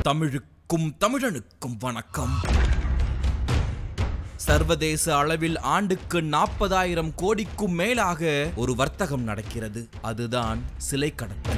தமிழுக்கும் தமிழனுக்கும் வணக்கம் சர்வதேச அளவில் ஆண்டுக்கு நாற்பதாயிரம் கோடிக்கும் மேலாக ஒரு வர்த்தகம் நடக்கிறது அதுதான் சிலை கடத்தல்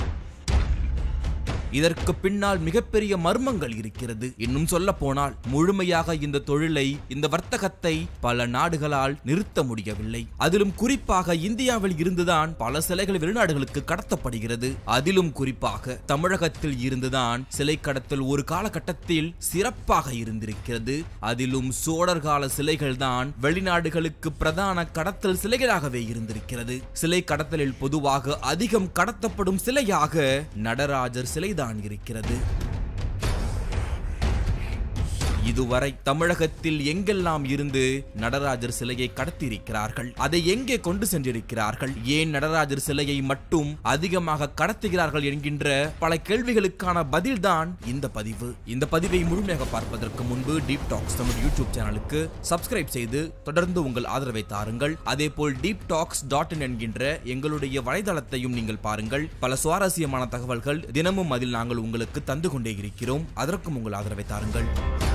இதற்கு பின்னால் மிகப்பெரிய மர்மங்கள் இருக்கிறது இன்னும் சொல்ல போனால் முழுமையாக இந்த தொழிலை இந்த வர்த்தகத்தை பல நாடுகளால் நிறுத்த முடியவில்லை அதிலும் குறிப்பாக இந்தியாவில் இருந்துதான் பல சிலைகள் வெளிநாடுகளுக்கு கடத்தப்படுகிறது அதிலும் குறிப்பாக தமிழகத்தில் இருந்துதான் சிலை கடத்தல் ஒரு காலகட்டத்தில் சிறப்பாக இருந்திருக்கிறது அதிலும் சோழர் கால சிலைகள் தான் வெளிநாடுகளுக்கு பிரதான கடத்தல் சிலைகளாகவே இருந்திருக்கிறது சிலை கடத்தலில் பொதுவாக அதிகம் கடத்தப்படும் சிலையாக நடராஜர் சிலைதான் இருக்கிறது இதுவரை தமிழகத்தில் எங்கெல்லாம் இருந்து நடராஜர் சிலையை கடத்தியிருக்கிறார்கள் அதை எங்கே கொண்டு சென்றிருக்கிறார்கள் ஏன் நடராஜர் சிலையை மட்டும் அதிகமாக கடத்துகிறார்கள் என்கின்ற பல கேள்விகளுக்கான பதில்தான் இந்த பதிவு இந்த பதிவை முழுமையாக பார்ப்பதற்கு முன்பு டீப் டாக்ஸ் நமது யூடியூப் சேனலுக்கு சப்ஸ்கிரைப் செய்து தொடர்ந்து உங்கள் ஆதரவை தாருங்கள் அதேபோல் டீப் டாக்ஸ் டாட் இன் என்கின்ற எங்களுடைய வலைதளத்தையும் நீங்கள் பாருங்கள் பல சுவாரஸ்யமான தகவல்கள் தினமும் அதில் நாங்கள் உங்களுக்கு தந்து கொண்டே இருக்கிறோம் அதற்கும் உங்கள் ஆதரவை தாருங்கள்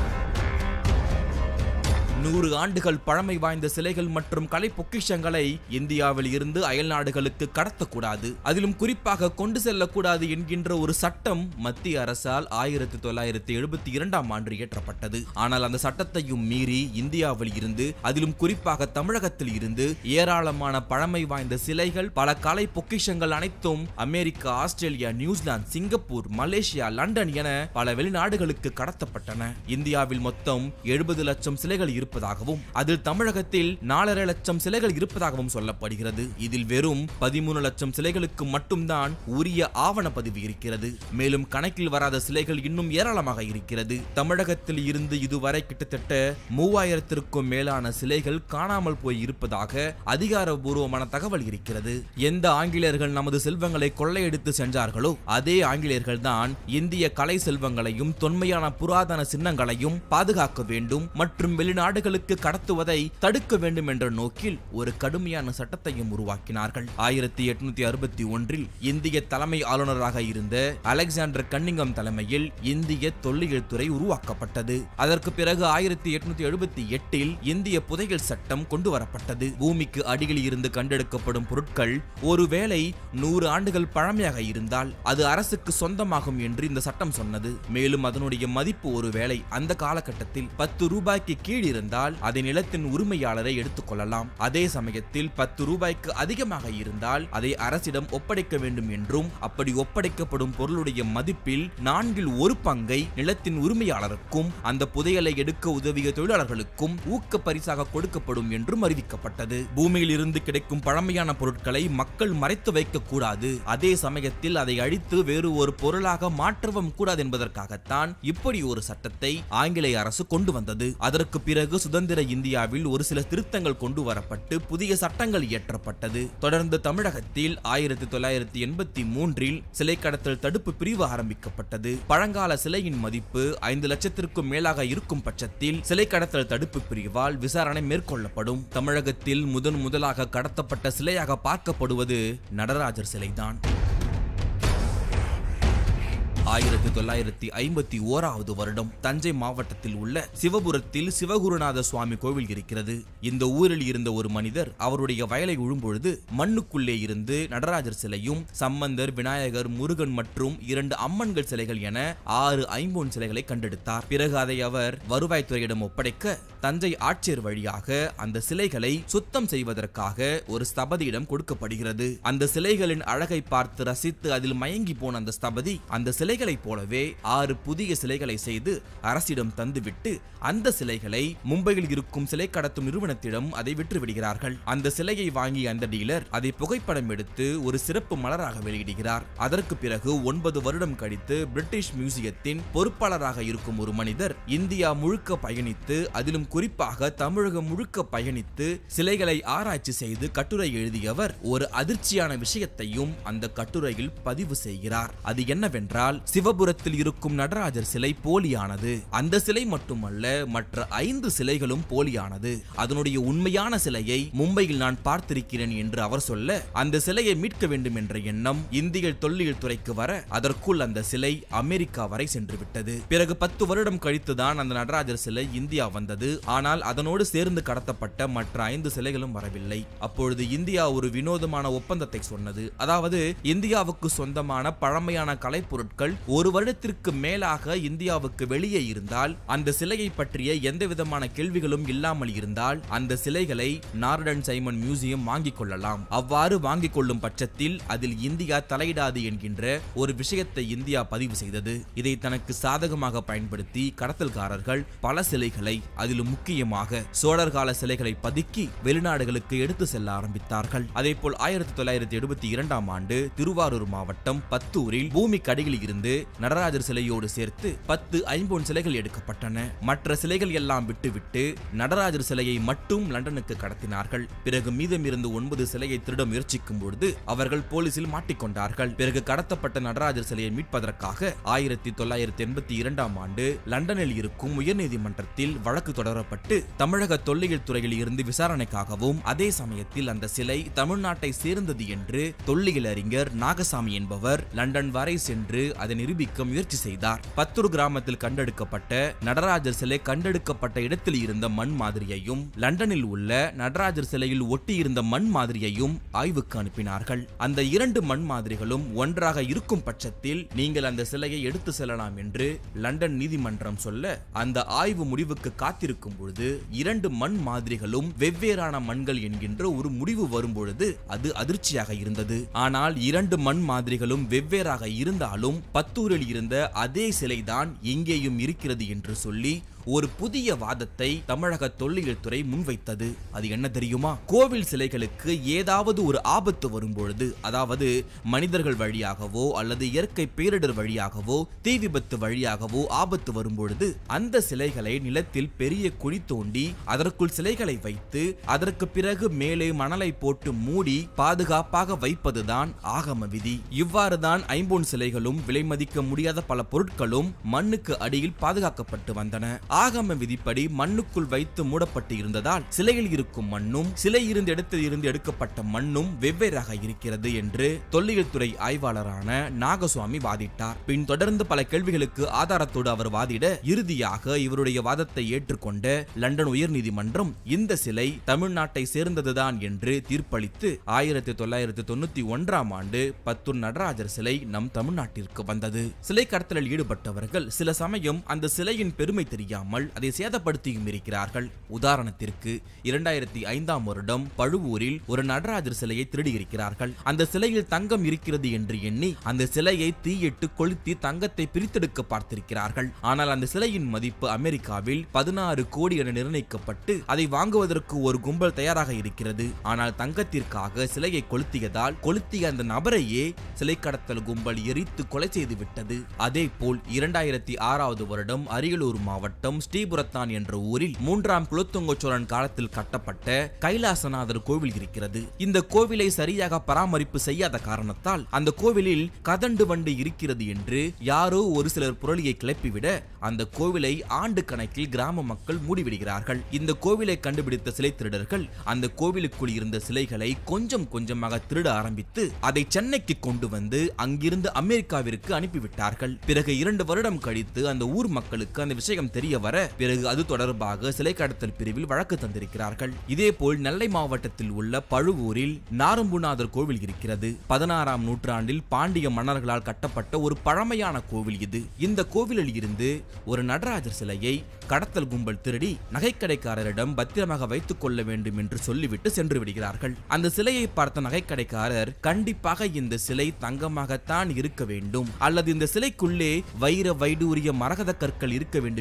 நூறு ஆண்டுகள் பழமை வாய்ந்த சிலைகள் மற்றும் கலை பொக்கிஷங்களை இந்தியாவில் இருந்து அயல் நாடுகளுக்கு கடத்தக்கூடாது அதிலும் குறிப்பாக கொண்டு செல்லக்கூடாது என்கின்ற ஒரு சட்டம் மத்திய அரசால் ஆயிரத்தி தொள்ளாயிரத்தி எழுபத்தி இரண்டாம் ஆண்டு இயற்றப்பட்டது ஆனால் அந்த சட்டத்தையும் மீறி இந்தியாவில் இருந்து அதிலும் குறிப்பாக தமிழகத்தில் இருந்து ஏராளமான பழமை வாய்ந்த சிலைகள் பல கலை பொக்கிஷங்கள் அனைத்தும் America Australia New Zealand Singapore Malaysia London என பல வெளிநாடுகளுக்கு கடத்தப்பட்டன இந்தியாவில் மொத்தம் எழுபது லட்சம் சிலைகள் இருப்பதாகவும் அதில் தமிழகத்தில் நாலரை லட்சம் சிலைகள் இருப்பதாகவும் சொல்லப்படுகிறது இதில் வெறும் பதிமூணு லட்சம் சிலைகளுக்கு மட்டும்தான் உரிய ஆவண பதிவு இருக்கிறது மேலும் கணக்கில் வராத சிலைகள் இன்னும் ஏராளமாக இருக்கிறது தமிழகத்தில் இருந்து இதுவரை கிட்டத்தட்ட மூவாயிரத்திற்கும் மேலான சிலைகள் காணாமல் போய் இருப்பதாக அதிகாரபூர்வமான தகவல் இருக்கிறது எந்த ஆங்கிலேயர்கள் நமது செல்வங்களை கொள்ளையடித்து சென்றார்களோ அதே ஆங்கிலேயர்கள் தான் இந்திய கலை செல்வங்களையும் தொன்மையான புராதன சின்னங்களையும் பாதுகாக்க வேண்டும் மற்றும் வெளிநாடுகளுக்கு கடத்துவதை தடுக்க வேண்டும் என்ற நோக்கில் ஒரு கடுமையான சட்டத்தையும் உருவாக்கினார்கள் ஆயிரத்தி எட்நூத்தி அறுபத்தி ஒன்றில் இந்திய தலைமை ஆளுநராக இருந்த அலெக்சாண்டர் கன்னிங்கம் தலைமையில் இந்திய தொல்லியல் துறை உருவாக்கப்பட்டது அதற்கு பிறகு ஆயிரத்தி எட்நூத்தி எழுபத்தி எட்டில் இந்திய புதையல் சட்டம் கொண்டு வரப்பட்டது பூமிக்கு அடியில் இருந்து கண்டெடுக்கப்படும் பொருட்கள் ஒருவேளை நூறு ஆண்டுகள் பழமையாக இருந்தால் அது அரசுக்கு சொந்தமாகும் என்று இந்த சட்டம் சொன்னது மேலும் அதனுடைய மதிப்பு ஒருவேளை அந்த காலகட்டத்தில் பத்து ரூபாய்க்கு கீழ் இருந்தால் அதை நிலத்தின் உரிமையாளரை எடுத்துக்கொள்ளலாம் அதே சமயத்தில் பத்து ரூபாய்க்கு அதிகமாக இருந்தால் அதை அரசிடம் ஒப்படைக்க வேண்டும் என்றும் அப்படி ஒப்படைக்கப்படும் பொருளுடைய மதிப்பில் நான்கில் ஒரு பங்கை நிலத்தின் உரிமையாளருக்கும் அந்த புதையலை எடுக்க உதவிய தொழிலாளர்களுக்கும் ஊக்க பரிசாக கொடுக்கப்படும் என்றும் அறிவிக்கப்பட்டது பூமியில் இருந்து கிடைக்கும் பழமையான பொருட்களை மக்கள் மறைத்து வைக்க கூடாது அதே சமயத்தில் அதை அழித்து வேறு ஒரு பொருளாக மாற்றவும் கூடாது என்பதற்காகத்தான் இப்படி ஒரு சட்டத்தை ஆங்கிலேய அரசு கொண்டு வந்தது அதற்கு பிறகு சுதந்திர இந்தியாவில் ஒரு சில திருத்தங்கள் கொண்டு வரப்பட்டு புதிய சட்டங்கள் இயற்றப்பட்டது தொடர்ந்து தமிழகத்தில் ஆயிரத்தி தொள்ளாயிரத்தி எண்பத்தி மூன்றில் சிலை கடத்தல் தடுப்பு பிரிவு ஆரம்பிக்கப்பட்டது பழங்கால சிலையின் மதிப்பு ஐந்து லட்சத்திற்கும் மேலாக இருக்கும் பட்சத்தில் சிலை கடத்தல் தடுப்பு பிரிவால் விசாரணை மேற்கொள்ளப்படும் தமிழகத்தில் முதன் முதலாக கடத்தப்பட்ட சிலையாக பார்க்கப்படுவது நடராஜர் சிலைதான் ஆயிரத்தி தொள்ளாயிரத்தி ஐம்பத்தி ஓராவது வருடம் தஞ்சை மாவட்டத்தில் உள்ள சிவபுரத்தில் சிவகுருநாத சுவாமி கோவில் இருக்கிறது இந்த ஊரில் இருந்த ஒரு மனிதர் அவருடைய வயலை உழும்பொழுது மண்ணுக்குள்ளே இருந்து நடராஜர் சிலையும் சம்பந்தர் விநாயகர் முருகன் மற்றும் இரண்டு அம்மன்கள் சிலைகள் என ஆறு ஐம்பொன் சிலைகளை கண்டெடுத்தார் பிறகு அதை அவர் வருவாய்த்துறையிடம் ஒப்படைக்க தஞ்சை ஆட்சியர் வழியாக அந்த சிலைகளை சுத்தம் செய்வதற்காக ஒரு ஸ்தபதியிடம் கொடுக்கப்படுகிறது அந்த சிலைகளின் அழகை பார்த்து ரசித்து அதில் மயங்கி போன அந்த ஸ்தபதி அந்த சிலை சிலைகளைப் போலவே ஆறு புதிய சிலைகளை செய்து அரசிடம் தந்துவிட்டு அந்த சிலைகளை மும்பையில் இருக்கும் சிலை கடத்தும் நிறுவனத்திடம் அதை விற்று விடுகிறார்கள் அந்த சிலையை வாங்கிய அந்த டீலர் அதை புகைப்படம் எடுத்து ஒரு சிறப்பு மலராக வெளியிடுகிறார் அதற்கு பிறகு ஒன்பது வருடம் கழித்து பிரிட்டிஷ் மியூசியத்தின் பொறுப்பாளராக இருக்கும் ஒரு மனிதர் இந்தியா முழுக்க பயணித்து அதிலும் குறிப்பாக தமிழகம் முழுக்க பயணித்து சிலைகளை ஆராய்ச்சி செய்து கட்டுரை எழுதியவர் ஒரு அதிர்ச்சியான விஷயத்தையும் அந்த கட்டுரையில் பதிவு செய்கிறார் அது என்னவென்றால் சிவபுரத்தில் இருக்கும் நடராஜர் சிலை போலியானது அந்த சிலை மட்டுமல்ல மற்ற ஐந்து சிலைகளும் போலியானது அதனுடைய உண்மையான சிலையை மும்பையில் நான் பார்த்திருக்கிறேன் என்று அவர் சொல்ல அந்த சிலையை மீட்க வேண்டும் என்ற எண்ணம் இந்திய தொல்லியல் துறைக்கு வர அதற்குள் அந்த சிலை அமெரிக்கா வரை சென்று விட்டது பிறகு பத்து வருடம் கழித்துதான் அந்த நடராஜர் சிலை இந்தியா வந்தது ஆனால் அதனோடு சேர்ந்து கடத்தப்பட்ட மற்ற ஐந்து சிலைகளும் வரவில்லை அப்பொழுது இந்தியா ஒரு வினோதமான ஒப்பந்தத்தை சொன்னது அதாவது இந்தியாவுக்கு சொந்தமான பழமையான கலைப்பொருட்கள் ஒரு வருடத்திற்கு மேலாக இந்தியாவுக்கு வெளியே இருந்தால் அந்த சிலையை பற்றிய எந்த விதமான கேள்விகளும் இல்லாமல் இருந்தால் அந்த சிலைகளை நார்டன் சைமன் மியூசியம் வாங்கிக் கொள்ளலாம் அவ்வாறு வாங்கிக் கொள்ளும் பட்சத்தில் அதில் இந்தியா தலையிடாது என்கின்ற ஒரு விஷயத்தை இந்தியா பதிவு செய்தது இதை தனக்கு சாதகமாக பயன்படுத்தி கடத்தல்காரர்கள் பல சிலைகளை அதிலும் முக்கியமாக சோழர் கால சிலைகளை பதுக்கி வெளிநாடுகளுக்கு எடுத்து செல்ல ஆரம்பித்தார்கள் அதேபோல் ஆயிரத்தி தொள்ளாயிரத்தி எழுபத்தி இரண்டாம் ஆண்டு திருவாரூர் மாவட்டம் பத்தூரில் பூமி கடியில் இருந்து நடராஜர் சிலையோடு சேர்த்து பத்து ஐம்பொன் சிலைகள் எடுக்கப்பட்டன மற்ற சிலைகள் எல்லாம் விட்டுவிட்டு நடராஜர் சிலையை மட்டும் லண்டனுக்கு கடத்தினார்கள் பிறகு மீதமிருந்து ஒன்பது சிலையை திருட முயற்சிக்கும் பொழுது அவர்கள் போலீசில் மாட்டிக்கொண்டார்கள் பிறகு கடத்தப்பட்ட நடராஜர் சிலையை மீட்பதற்காக ஆயிரத்தி தொள்ளாயிரத்தி எண்பத்தி இரண்டாம் ஆண்டு லண்டனில் இருக்கும் உயர்நீதிமன்றத்தில் வழக்கு தொடரப்பட்டு தமிழக தொல்லியல் துறையில் இருந்து விசாரணைக்காகவும் அதே சமயத்தில் அந்த சிலை தமிழ்நாட்டை சேர்ந்தது என்று தொல்லியல் அறிஞர் நாகசாமி என்பவர் லண்டன் வரை சென்று அதை நிரூபிக்க முயற்சி செய்தார் பத்தூர் கிராமத்தில் கண்டெடுக்கப்பட்ட நடராஜர் சிலை கண்டெடுக்கப்பட்ட இடத்தில் இருந்த மண் மாதிரியையும் லண்டனில் உள்ள நடராஜர் சிலையில் ஒட்டியிருந்த மண் மாதிரியையும் ஆய்வுக்கு அனுப்பினார்கள் அந்த இரண்டு மண் மாதிரிகளும் ஒன்றாக இருக்கும் பட்சத்தில் நீங்கள் அந்த சிலையை எடுத்து செல்லலாம் என்று லண்டன் நீதிமன்றம் சொல்ல அந்த ஆய்வு முடிவுக்கு காத்திருக்கும் பொழுது இரண்டு மண் மாதிரிகளும் வெவ்வேறான மண்கள் என்கின்ற ஒரு முடிவு வரும்பொழுது அது அதிர்ச்சியாக இருந்தது ஆனால் இரண்டு மண் மாதிரிகளும் வெவ்வேறாக இருந்தாலும் பத்தூரில் இருந்த அதே சிலைதான் இங்கேயும் இருக்கிறது என்று சொல்லி ஒரு புதிய வாதத்தை தமிழக தொல்லியல் துறை முன்வைத்தது அது என்ன தெரியுமா கோவில் சிலைகளுக்கு ஏதாவது ஒரு ஆபத்து வரும்பொழுது அதாவது மனிதர்கள் வழியாகவோ அல்லது இயற்கை பேரிடர் வழியாகவோ தீ விபத்து வழியாகவோ ஆபத்து வரும்பொழுது அந்த சிலைகளை நிலத்தில் பெரிய குழி தோண்டி அதற்குள் சிலைகளை வைத்து அதற்கு பிறகு மேலே மணலை போட்டு மூடி பாதுகாப்பாக வைப்பதுதான் ஆகம விதி இவ்வாறுதான் ஐம்பொன் சிலைகளும் விலை மதிக்க முடியாத பல பொருட்களும் மண்ணுக்கு அடியில் பாதுகாக்கப்பட்டு வந்தன ஆகம விதிப்படி மண்ணுக்குள் வைத்து மூடப்பட்டு இருந்ததால் சிலையில் இருக்கும் மண்ணும் சிலை இருந்த இடத்தில் இருந்து எடுக்கப்பட்ட மண்ணும் வெவ்வேறாக இருக்கிறது என்று தொல்லியல் துறை ஆய்வாளரான நாகசுவாமி வாதிட்டார் பின் தொடர்ந்து பல கேள்விகளுக்கு ஆதாரத்தோடு அவர் வாதிட இறுதியாக இவருடைய வாதத்தை ஏற்றுக்கொண்ட லண்டன் உயர்நீதிமன்றம் இந்த சிலை தமிழ்நாட்டை சேர்ந்ததுதான் என்று தீர்ப்பளித்து ஆயிரத்தி தொள்ளாயிரத்தி தொண்ணூத்தி ஒன்றாம் ஆண்டு பத்தூர் நடராஜர் சிலை நம் தமிழ்நாட்டிற்கு வந்தது சிலை கடத்தலில் ஈடுபட்டவர்கள் சில சமயம் அந்த சிலையின் பெருமை தெரியாமல் அதை சேதப்படுத்தியும் இருக்கிறார்கள் உதாரணத்திற்கு இரண்டாயிரத்தி ஐந்தாம் வருடம் பழுவூரில் ஒரு நடராஜர் சிலையை திருடியிருக்கிறார்கள் அந்த சிலையில் தங்கம் இருக்கிறது என்று எண்ணி அந்த சிலையை தீயிட்டு கொளுத்தி தங்கத்தை பிரித்தெடுக்க பார்த்திருக்கிறார்கள் ஆனால் அந்த சிலையின் மதிப்பு அமெரிக்காவில் பதினாறு கோடி என நிர்ணயிக்கப்பட்டு அதை வாங்குவதற்கு ஒரு கும்பல் தயாராக இருக்கிறது ஆனால் தங்கத்திற்காக சிலையை கொளுத்தியதால் கொளுத்திய அந்த நபரையே சிலை கடத்தல் கும்பல் எரித்து கொலை செய்து விட்டது அதே போல் இரண்டாயிரத்தி ஆறாவது வருடம் அரியலூர் மாவட்டம் ஸ்ரீபுரத்தான் என்ற ஊரில் மூன்றாம் குலத்துங்க சோழன் காலத்தில் கட்டப்பட்ட கைலாசநாதர் கோவில் இருக்கிறது இந்த கோவிலை சரியாக பராமரிப்பு செய்யாத காரணத்தால் அந்த கோவிலில் கதண்டு வண்டு இருக்கிறது என்று யாரோ ஒரு சிலர் புரளியை கிளப்பிவிட அந்த கோவிலை ஆண்டு கணக்கில் கிராம மக்கள் மூடிவிடுகிறார்கள் இந்த கோவிலை கண்டுபிடித்த சிலை திருடர்கள் அந்த கோவிலுக்குள் இருந்த சிலைகளை கொஞ்சம் கொஞ்சமாக திருட ஆரம்பித்து அதை சென்னைக்கு கொண்டு வந்து அங்கிருந்து அமெரிக்காவிற்கு அனுப்பிவிட்டார்கள் பிறகு இரண்டு வருடம் கழித்து அந்த ஊர் மக்களுக்கு அந்த விஷயம் தெரிய வர பிறகு அது தொடர்பாக சிலை கடத்தல் பிரிவில் வழக்கு தந்திருக்கிறார்கள் இதேபோல் நெல்லை மாவட்டத்தில் உள்ள பழுவூரில் நாரம்புநாதர் கோவில் இருக்கிறது பதினாறாம் நூற்றாண்டில் பாண்டிய மன்னர்களால் கட்டப்பட்ட ஒரு பழமையான கோவில் இது இந்த கோவிலில் இருந்து ஒரு நடராஜர் சிலையை கடத்தல் கும்பல் திருடி நகைக்கடைக்காரரிடம் பத்திரமாக வைத்துக் கொள்ள வேண்டும் என்று சொல்லிவிட்டு சென்று விடுகிறார்கள் அந்த சிலையை பார்த்த நகைக்கடைக்காரர் கண்டிப்பாக இந்த சிலை தங்கமாகத்தான் இருக்க வேண்டும் அல்லது இந்த சிலைக்குள்ளே வைர வைடூரிய மரகத கற்கள் இருக்க வேண்டும் என்று எண்ணி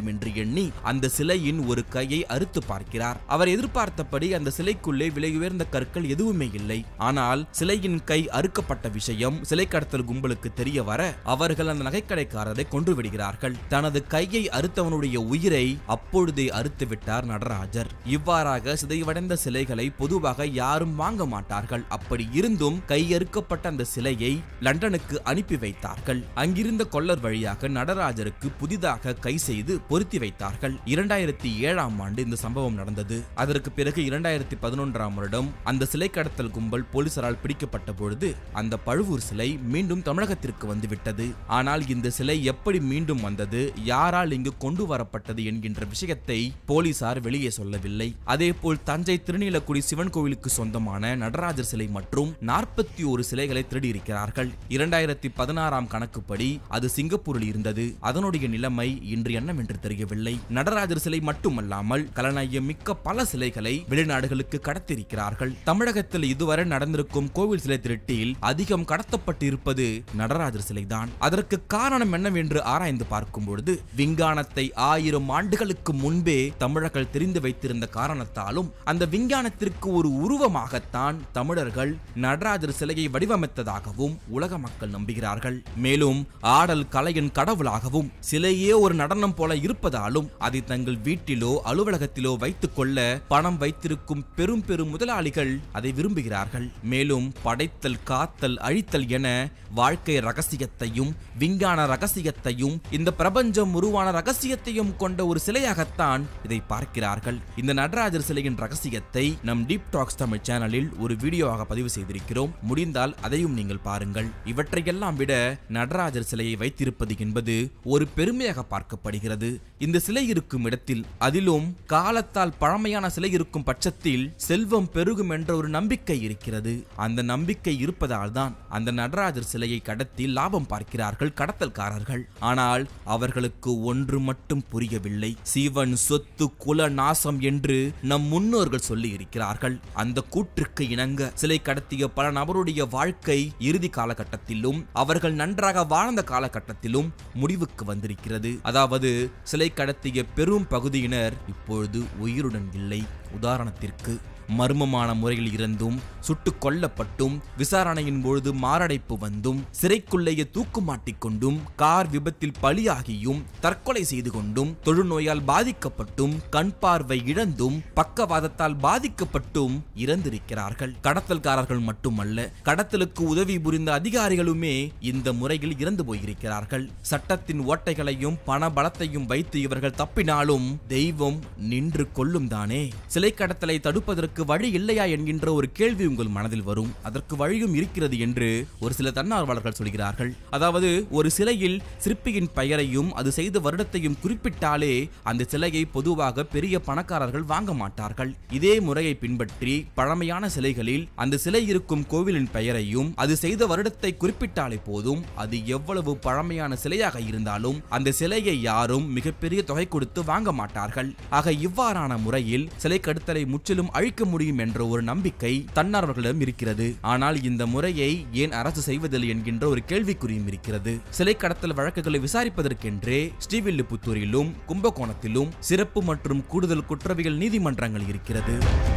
எண்ணி அந்த சிலையின் ஒரு கையை அறுத்து பார்க்கிறார் அவர் எதிர்பார்த்தபடி அந்த சிலைக்குள்ளே விலை உயர்ந்த கற்கள் எதுவுமே இல்லை ஆனால் சிலையின் கை அறுக்கப்பட்ட விஷயம் சிலை கடத்தல் கும்பலுக்கு தெரிய வர அவர்கள் அந்த நகைக்கடைக்காரரை கொன்று விடுகிறார்கள் தனது கையை அறுத்தவனுடைய உயிரை அப்பொழுதே அறுத்து விட்டார் நடராஜர் இவ்வாறாக சிதைவடைந்த சிலைகளை பொதுவாக யாரும் வாங்க மாட்டார்கள் அப்படி இருந்தும் கையறுக்கப்பட்ட அந்த சிலையை லண்டனுக்கு அனுப்பி வைத்தார்கள் அங்கிருந்த கொள்ளர் வழியாக நடராஜருக்கு புதிதாக கை செய்து பொருத்தி வைத்தார்கள் இரண்டாயிரத்தி ஏழாம் ஆண்டு இந்த சம்பவம் நடந்தது அதற்கு பிறகு இரண்டாயிரத்தி பதினொன்றாம் வருடம் அந்த சிலை கடத்தல் கும்பல் போலீசாரால் பிடிக்கப்பட்ட பொழுது அந்த பழுவூர் சிலை மீண்டும் தமிழகத்திற்கு வந்துவிட்டது ஆனால் இந்த சிலை எப்படி மீண்டும் வந்தது யாரால் இங்கு கொண்டு வரப்பட்டது என்கின்ற விஷயத்தை போலீசார் வெளியே சொல்லவில்லை அதேபோல் தஞ்சை திருநீலக்குடி சிவன் கோவிலுக்கு சொந்தமான நடராஜர் சிலை மற்றும் நாற்பத்தி ஒரு சிலைகளை திருடியிருக்கிறார்கள் இரண்டாயிரத்தி பதினாறாம் கணக்குப்படி அது சிங்கப்பூரில் இருந்தது அதனுடைய நிலைமை இன்று என்னவென்று தெரியவில்லை நடராஜர் சிலை மட்டுமல்லாமல் கலநயம் மிக்க பல சிலைகளை வெளிநாடுகளுக்கு கடத்தியிருக்கிறார்கள் தமிழகத்தில் இதுவரை நடந்திருக்கும் கோவில் சிலை திருட்டில் அதிகம் கடத்தப்பட்டு இருப்பது நடராஜர் சிலைதான் அதற்கு காரணம் என்னவென்று ஆராய்ந்து பார்க்கும் பொழுது விஞ்ஞானத்தை ஆயிரம் ஆண்டுகளுக்கு முன்பே தமிழர்கள் தெரிந்து வைத்திருந்த காரணத்தாலும் அந்த விஞ்ஞானத்திற்கு ஒரு உருவமாகத்தான் தமிழர்கள் நடராஜர் சிலையை வடிவமைத்ததாகவும் உலக மக்கள் நம்புகிறார்கள் மேலும் ஆடல் கலையின் கடவுளாகவும் சிலையே ஒரு நடனம் போல இருப்பதாலும் அதை தங்கள் வீட்டிலோ அலுவலகத்திலோ வைத்துக் கொள்ள பணம் வைத்திருக்கும் பெரும் பெரும் முதலாளிகள் அதை விரும்புகிறார்கள் மேலும் படைத்தல் காத்தல் அழித்தல் என வாழ்க்கை ரகசியத்தையும் விஞ்ஞான ரகசியத்தையும் இந்த பிரபஞ்சம் உருவான ரகசியத்தையும் கொண்ட ஒரு சிலையாகத்தான் இதை பார்க்கிறார்கள் இந்த நடராஜர் சிலையின் ரகசியத்தை நம் டீப் டாக்ஸ் தமிழ் சேனலில் ஒரு வீடியோவாக பதிவு செய்திருக்கிறோம் முடிந்தால் அதையும் நீங்கள் பாருங்கள் இவற்றையெல்லாம் விட நடராஜர் சிலையை வைத்திருப்பது என்பது ஒரு பெருமையாக பார்க்கப்படுகிறது இந்த சிலை இருக்கும் இடத்தில் அதிலும் காலத்தால் பழமையான சிலை இருக்கும் பட்சத்தில் செல்வம் பெருகும் என்ற ஒரு நம்பிக்கை இருக்கிறது அந்த நம்பிக்கை இருப்பதால் தான் அந்த நடராஜர் சிலையை கடத்தி லாபம் பார்க்கிறார்கள் கடத்தல்காரர்கள் ஆனால் அவர்களுக்கு ஒன்று மட்டும் புரியவில்லை சீவன் சொத்து குல நாசம் என்று நம் முன்னோர்கள் சொல்லி இருக்கிறார்கள் அந்த கூற்றுக்கு இணங்க சிலை கடத்திய பல நபருடைய வாழ்க்கை இறுதி காலகட்டத்திலும் அவர்கள் நன்றாக வாழ்ந்த காலகட்டத்திலும் முடிவுக்கு வந்திருக்கிறது அதாவது சிலை கடத்திய பெரும் பகுதியினர் இப்பொழுது உயிருடன் இல்லை உதாரணத்திற்கு மர்மமான முறையில் இருந்தும் சுட்டுக் கொல்லப்பட்டும் விசாரணையின் பொழுது மாரடைப்பு வந்தும் சிறைக்குள்ளேயே தூக்கு மாட்டிக்கொண்டும் கார் விபத்தில் பலியாகியும் தற்கொலை செய்து கொண்டும் தொழுநோயால் பாதிக்கப்பட்டும் கண் பார்வை இழந்தும் பக்கவாதத்தால் பாதிக்கப்பட்டும் இறந்திருக்கிறார்கள் கடத்தல்காரர்கள் மட்டுமல்ல கடத்தலுக்கு உதவி புரிந்த அதிகாரிகளுமே இந்த முறையில் இறந்து போயிருக்கிறார்கள் சட்டத்தின் ஓட்டைகளையும் பண பலத்தையும் வைத்து இவர்கள் தப்பினாலும் தெய்வம் நின்று கொள்ளும் தானே சிலை கடத்தலை தடுப்பதற்கு வழி இல்லையா என்கின்ற ஒரு கேள்வி உங்கள் மனதில் வரும் அதற்கு வழியும் இருக்கிறது என்று ஒரு சில தன்னார்வலர்கள் சொல்கிறார்கள் அதாவது ஒரு சிலையில் சிற்பியின் பெயரையும் அது செய்த வருடத்தையும் குறிப்பிட்டாலே அந்த சிலையை பொதுவாக பெரிய பணக்காரர்கள் வாங்க மாட்டார்கள் இதே முறையை பின்பற்றி பழமையான சிலைகளில் அந்த சிலை இருக்கும் கோவிலின் பெயரையும் அது செய்த வருடத்தை குறிப்பிட்டாலே போதும் அது எவ்வளவு பழமையான சிலையாக இருந்தாலும் அந்த சிலையை யாரும் மிகப்பெரிய தொகை கொடுத்து வாங்க மாட்டார்கள் ஆக இவ்வாறான முறையில் சிலை கடத்தலை முற்றிலும் அழிக்க முடியும் என்ற ஒரு நம்பிக்கை தன்னார்வர்களிடம் இருக்கிறது ஆனால் இந்த முறையை ஏன் அரசு செய்வதில்லை என்கின்ற ஒரு கேள்விக்குறியும் இருக்கிறது சிலை கடத்தல் வழக்குகளை விசாரிப்பதற்கென்றே ஸ்ரீவில்லிபுத்தூரிலும் கும்பகோணத்திலும் சிறப்பு மற்றும் கூடுதல் குற்றவியல் நீதிமன்றங்கள் இருக்கிறது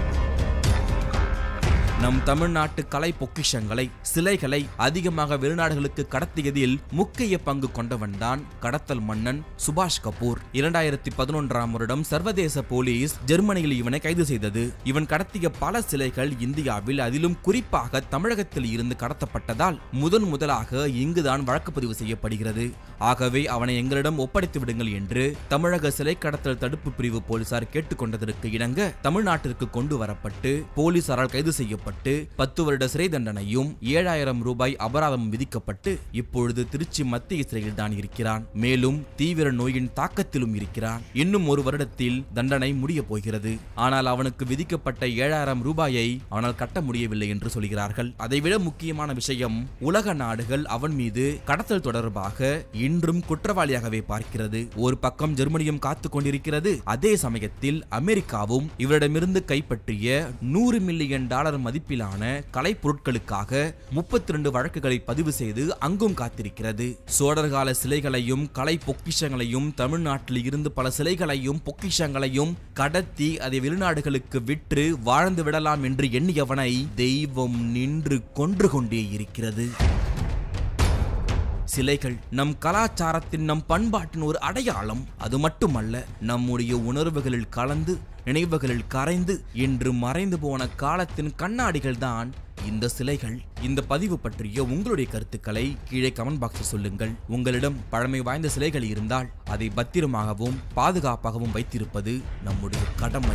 நம் தமிழ்நாட்டு கலை பொக்கிஷங்களை சிலைகளை அதிகமாக வெளிநாடுகளுக்கு கடத்தியதில் முக்கிய பங்கு கொண்டவன்தான் கடத்தல் மன்னன் சுபாஷ் கபூர் இரண்டாயிரத்தி பதினொன்றாம் வருடம் சர்வதேச போலீஸ் ஜெர்மனியில் இவனை கைது செய்தது இவன் கடத்திய பல சிலைகள் இந்தியாவில் அதிலும் குறிப்பாக தமிழகத்தில் இருந்து கடத்தப்பட்டதால் முதன் முதலாக இங்குதான் வழக்கு பதிவு செய்யப்படுகிறது ஆகவே அவனை எங்களிடம் ஒப்படைத்து விடுங்கள் என்று தமிழக சிலை கடத்தல் தடுப்பு பிரிவு போலீசார் கேட்டுக்கொண்டதற்கு இணங்க தமிழ்நாட்டிற்கு கொண்டு வரப்பட்டு போலீசாரால் கைது செய்யப்பட்டு பத்து வருட சிறை தண்டனையும் ஏழாயிரம் ரூபாய் அபராதம் விதிக்கப்பட்டு இப்பொழுது திருச்சி மத்திய சிறையில் தான் இருக்கிறான் மேலும் தீவிர நோயின் தாக்கத்திலும் இருக்கிறான் இன்னும் ஒரு வருடத்தில் தண்டனை முடிய போகிறது ஆனால் அவனுக்கு விதிக்கப்பட்ட ஏழாயிரம் ரூபாயை அவனால் கட்ட முடியவில்லை என்று சொல்கிறார்கள் அதைவிட முக்கியமான விஷயம் உலக நாடுகள் அவன் மீது கடத்தல் தொடர்பாக இன்றும் குற்றவாளியாகவே பார்க்கிறது ஒரு பக்கம் ஜெர்மனியும் காத்து கொண்டிருக்கிறது அதே சமயத்தில் அமெரிக்காவும் இவரிடமிருந்து கைப்பற்றிய நூறு மில்லியன் டாலர் மதிப்பு மதிப்பிலான கலைப்பொருட்களுக்காக முப்பத்தி ரெண்டு வழக்குகளை பதிவு செய்து அங்கும் காத்திருக்கிறது சோழர்கால சிலைகளையும் கலை பொக்கிஷங்களையும் தமிழ்நாட்டில் இருந்து பல சிலைகளையும் பொக்கிஷங்களையும் கடத்தி அதை வெளிநாடுகளுக்கு விற்று வாழ்ந்து விடலாம் என்று எண்ணியவனை தெய்வம் நின்று கொன்று கொண்டே இருக்கிறது சிலைகள் நம் கலாச்சாரத்தின் நம் பண்பாட்டின் ஒரு அடையாளம் அது மட்டுமல்ல நம்முடைய உணர்வுகளில் கலந்து நினைவுகளில் கரைந்து இன்று மறைந்து போன காலத்தின் கண்ணாடிகள் தான் இந்த சிலைகள் இந்த பதிவு பற்றிய உங்களுடைய கருத்துக்களை கீழே கமெண்ட் பாக்ஸில் சொல்லுங்கள் உங்களிடம் பழமை வாய்ந்த சிலைகள் இருந்தால் அதை பத்திரமாகவும் பாதுகாப்பாகவும் வைத்திருப்பது நம்முடைய கடமை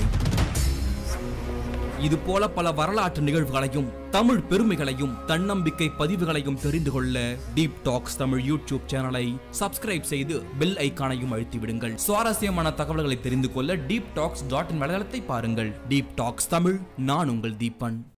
இது போல பல வரலாற்று நிகழ்வுகளையும் தமிழ் பெருமைகளையும் தன்னம்பிக்கை பதிவுகளையும் தெரிந்து கொள்ள டீப் டாக்ஸ் தமிழ் யூடியூப் சேனலை சப்ஸ்கிரைப் செய்து பெல் ஐக்கானையும் அழுத்தி விடுங்கள் சுவாரஸ்யமான தகவல்களை தெரிந்து கொள்ள டீப் டாக்ஸ் டாட் இன் வலைதளத்தை பாருங்கள் டீப் டாக்ஸ் தமிழ் நான் உங்கள் தீபன்